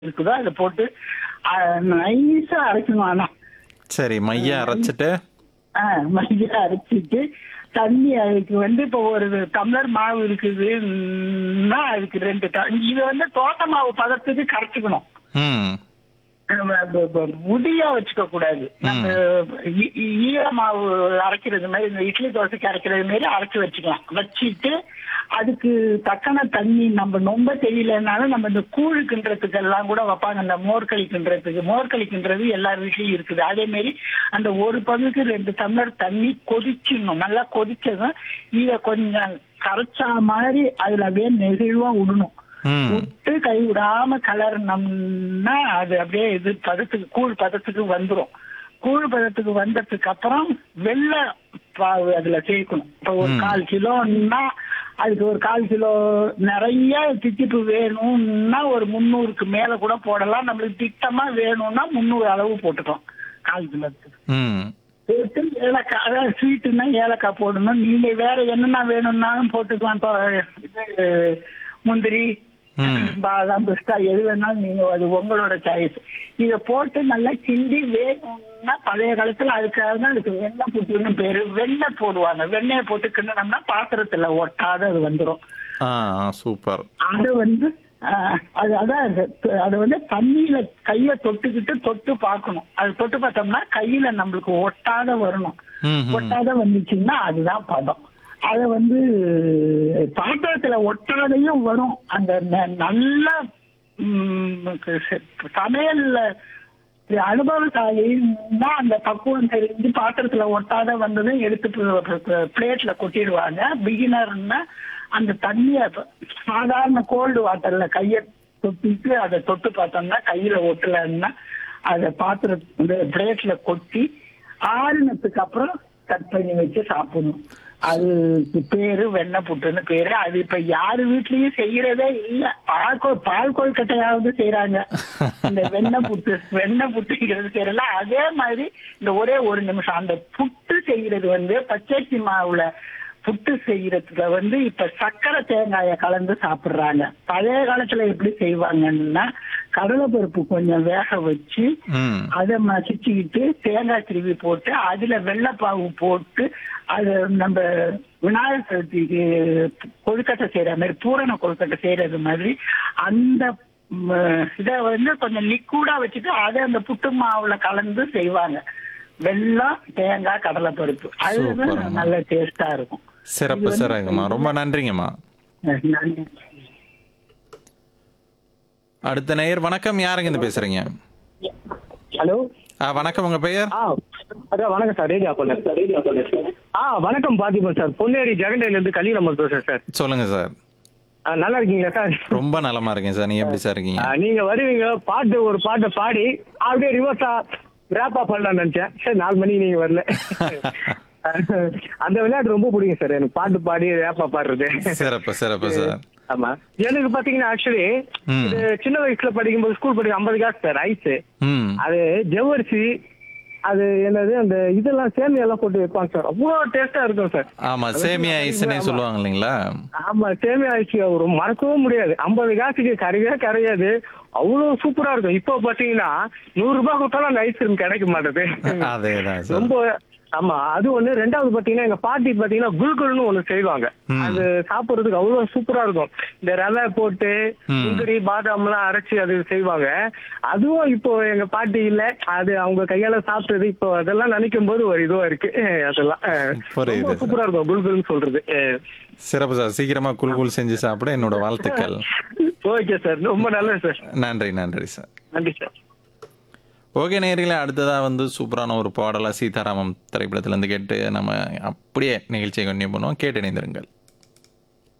இருக்குதோ அதை போட்டு நைஸா அரைக்கணும் ஆனா சரி மைய அரைச்சிட்டு ஆஹ் மைதா அரைச்சிட்டு தண்ணி அதுக்கு வந்து இப்போ ஒரு டம்ளர் மாவு இருக்குதுன்னா அதுக்கு ரெண்டு ட- இது வந்து தோட்ட மாவு பதத்துக்கு கரைச்சிக்கணும் ம் நம்ம ப- ப- முடியா வச்சுக்க கூடாது நம்ம ஈ- ஈ- ஈர மாவு அரைக்கிறது மாதிரி இந்த இட்லி தோசைக்கு அரைக்கிறது மாதிரி அரைச்சு வச்சுக்கலாம் வச்சுட்டு அதுக்கு தக்கன தண்ணி நம்ம ரொம்ப தெரியலனாலும் நம்ம இந்த கூழ் கிண்டுறதுக்கு எல்லாம் கூட வைப்பாங்க இந்த மோர்களி கிண்டுறதுக்கு மோர்களி கிண்டுறது எல்லார் வீட்லயும் இருக்குது அதே மாதிரி அந்த ஒரு பங்குக்கு ரெண்டு டம்ளர் தண்ணி கொதிச்சிடணும் நல்லா கொதிச்சதும் இத கொஞ்சம் கரைச்சா மாதிரி அதுல அப்படியே நெகிழ்வா விடணும் ம் விட்டு கை விடாம கலர்னோம்னா அது அப்படியே இது பதத்துக்கு கூழ் பதத்துக்கு வந்துரும் கூழ் பதத்துக்கு வந்ததுக்கு அப்புறம் வெள்ளை பாவு அதுல சேர்க்கணும் இப்போ ஒரு கால் கிலோன்னா அதுக்கு ஒரு கால் கிலோ நிறைய தித்திப்பு வேணும்னா ஒரு முந்நூறுக்கு மேல கூட போடலாம் நம்மளுக்கு திட்டமா வேணும்னா முந்நூறு அளவு போட்டுக்கலாம் கால் கிலோத்துக்கு ம் போட்டு ஏலக்காய் அதாவது ஸ்வீட்டுன்னா ஏலக்காய் போடணும் நீங்க வேற என்னென்ன வேணும்னாலும் போட்டுக்கலாம் இப்போ இது முந்திரி ம். பாதாம் பிஸ்தா எது வேணாலும் நீங்க அது உங்களோட சாய்ஸ் இத போட்டு நல்லா கிண்டி வேணும்னா பழைய காலத்துல அதுக்காக தான் அதுக்கு வெண்ணெய் புட்டுன்னு பேரு வெண்ணெய் போடுவாங்க வெண்ணெயை போட்டு கிண்டனம்னா பாத்திரத்துல ஒட்டாத அது வந்துரும் ஆ ஆ, சூப்பர் அது வந்து ஆஹ், அது அதான் அது அது வந்து தண்ணியில கைய தொட்டுக்கிட்டு தொட்டு பார்க்கணும் அது தொட்டு பார்த்தோம்னா கையில நம்மளுக்கு ஒட்டாத வரணும் ம் ம். ஒட்டாத வந்துச்சுன்னா அதுதான் பதம் அத வந்து பாத்திரத்துல ஒட்டாதையும் வரும் அந்த ந- நல்ல ம், ச- சமையல்ல அனுபவசாலின்னா அந்த பக்குவம் தெரிஞ்சு பாத்திரத்துல ஒட்டாத வந்ததும் எடுத்து பிளேட்ல கொட்டிடுவாங்க பிகினர்னா அந்த தண்ணிய சாதாரண கோல்டு வாட்டர்ல கைய தொட்டிட்டு அதை தொட்டு பார்த்தோம்னா கையில ஒட்டலன்னா அதை பாத்திர இந்த பிளேட்ல கொட்டி ஆறுனதுக்கு அப்புறம் கட் பண்ணி வச்சு சாப்பிடணும் அதுக்கு பேரு வெண்ணெய் புட்டுன்னு பேரு அது இப்ப யாரு வீட்லயும் செய்யறதே இல்ல பால் கொ- பால் கொழுக்கட்டையாவது செய்யறாங்க இந்த வெண்ணெய் புட்டு வெண்ணெய் புட்டுங்கிறது செய்யறல அதே மாதிரி இந்த ஒரே ஒரு நிமிஷம் அந்த புட்டு செய்யறது வந்து பச்சரிசி மாவுல புட்டு செய்யறதுல வந்து இப்ப சர்க்கரை தேங்காய கலந்து சாப்பிடுறாங்க பழைய காலத்துல எப்படி செய்வாங்கன்னா கடலைப்பருப்பு கொஞ்சம் வேக வச்சு ம் அதை மசிச்சுக்கிட்டு தேங்காய் திருவி போட்டு அதுல வெள்ளைப்பாவு போட்டு அது நம்ம விநாயகர் சதுர்த்திக்கு கொழுக்கட்டை செய்யற மாதிரி பூரண கொழுக்கட்டை செய்யறது மாதிரி அந்த ம், இத வந்து கொஞ்சம் லிக்விடா வச்சுட்டு அதை அந்த புட்டு மாவுல கலந்து செய்வாங்க வெல்லம் தேங்காய் கடலைப்பருப்பு அது சூப்பர்மா. நல்ல டேஸ்டா இருக்கும் சிறப்பு சிறகுமா ரொம்ப நன்றிங்கம்மா நன்றி அடுத்த நேயர் வணக்கம் யாருங்க இருந்து பேசுறீங்க ஹலோ ஆ வணக்கம் உங்க பெயர் ஆ அதான் வணக்கம் சார் ரேடியா பொண்ணு ஆ வணக்கம் பார்த்திபன் சார் பொன்னேரி ஜெகண்டையில இருந்து கலிநம்பர் பேசுறேன் சார் சொல்லுங்க சார் ஆ, நல்லா இருக்கீங்களா சார் ரொம்ப நலமா இருக்கேன் சார் நீங்க எப்படி சார் இருக்கீங்க ஆ, நீங்க வருவீங்க பாட்டு ஒரு பாட்டை பாடி அப்படியே ரிவர்ஸா ரேப்பா பண்ணலாம்னு நினைச்சேன் சரி நாலு மணிக்கு நீங்க வரல அந்த விளையாட்டு ரொம்ப பிடிக்கும் சார் எனக்கு பாட்டு பாடி ரேப்பா பாடுறது சிறப்பு சிறப்பு சார் ஆமா எனக்கு பாத்தீங்கன்னா ஆக்சுவலி ம். இது சின்ன வயசுல படிக்கும்போது ஸ்கூல் படிக்கும் ஐம்பது காசு சார் ஐஸ் ம் அது ஜவ்வரிசி அது என்னது அந்த இதெல்லாம் சேமியா எல்லாம் போட்டு வைப்பாங்க சார் அவ்வளவு டேஸ்டா இருக்கும் சார் ஆமா சேமியா ஐஸ்னே சொல்லுவாங்க இல்லைங்களா ஆமா சேமியா ஐஸ் ஒரு மறக்கவும் முடியாது ஐம்பது காசுக்கு கரையவே கரையாது அவ்வளவு சூப்பரா இருக்கும் இப்போ பாத்தீங்கன்னா நூறு ரூபாய் கொடுத்தாலும் அந்த ஐஸ்கிரீம் கிடைக்க மாட்டேது அதேதான் சார் ரொம்ப ஆமா அது ஒண்ணு ரெண்டாவது பாத்தீங்கன்னா எங்க பாட்டி பாத்தீங்கன்னா குல்குல்னு ஒண்ணு செய்வாங்க ம். அது சாப்பிடுறதுக்கு அவ்வளவு சூப்பரா இருக்கும் இந்த ரவை போட்டு ம். முந்திரி பாதாம் எல்லாம் அரைச்சு அது செய்வாங்க அதுவும் இப்போ எங்க பாட்டி இல்ல அது அவங்க கையால சாப்பிட்டது இப்போ அதெல்லாம் நினைக்கும் போது ஒரு இதுவா இருக்கு அஹ் அதெல்லாம் அஹ் புரியுது ரொம்ப சார். சூப்பரா இருக்கும் குல்குல்னு சொல்றது சிறப்பு சார் சீக்கிரமா குல்குல் செஞ்சு சாப்பிட என்னோட வாழ்த்துக்கள் ஓகே சார் ரொம்ப நல்லது சார் நன்றி நன்றி சார் நன்றி சார் ஓகே நேர்களே அடுத்ததா வந்து சூப்பரான ஒரு பாடலா சீதாராமம் திரைப்படத்துல இருந்து கேட்டு நம்ம அப்படியே நிகழ்ச்சியை கண்டினியூ பண்ணுவோம் கேட்டு இணைந்திருங்கள்